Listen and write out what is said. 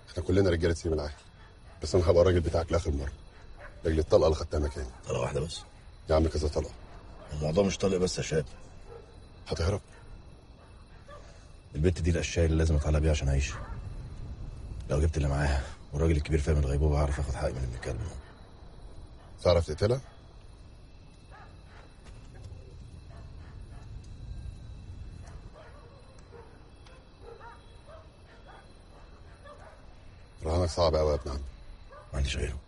احنا كلنا رجاله سيما العاهر بس انا هبقى الراجل بتاعك لاخر مره لاجل الطلقه اللي خدتها مكاني طلقه واحده بس يا عم كذا طلقه الموضوع مش طلق بس يا شاب هتهرب البت دي الاشياء اللي لازم اتعلق بيها عشان اعيش لو جبت اللي معاها والراجل الكبير فاهم الغيبوبه هعرف اخد حقي من ابن الكلب تعرف تقتلها رهانك صعب قوي يا ابن عم ما عنديش غيره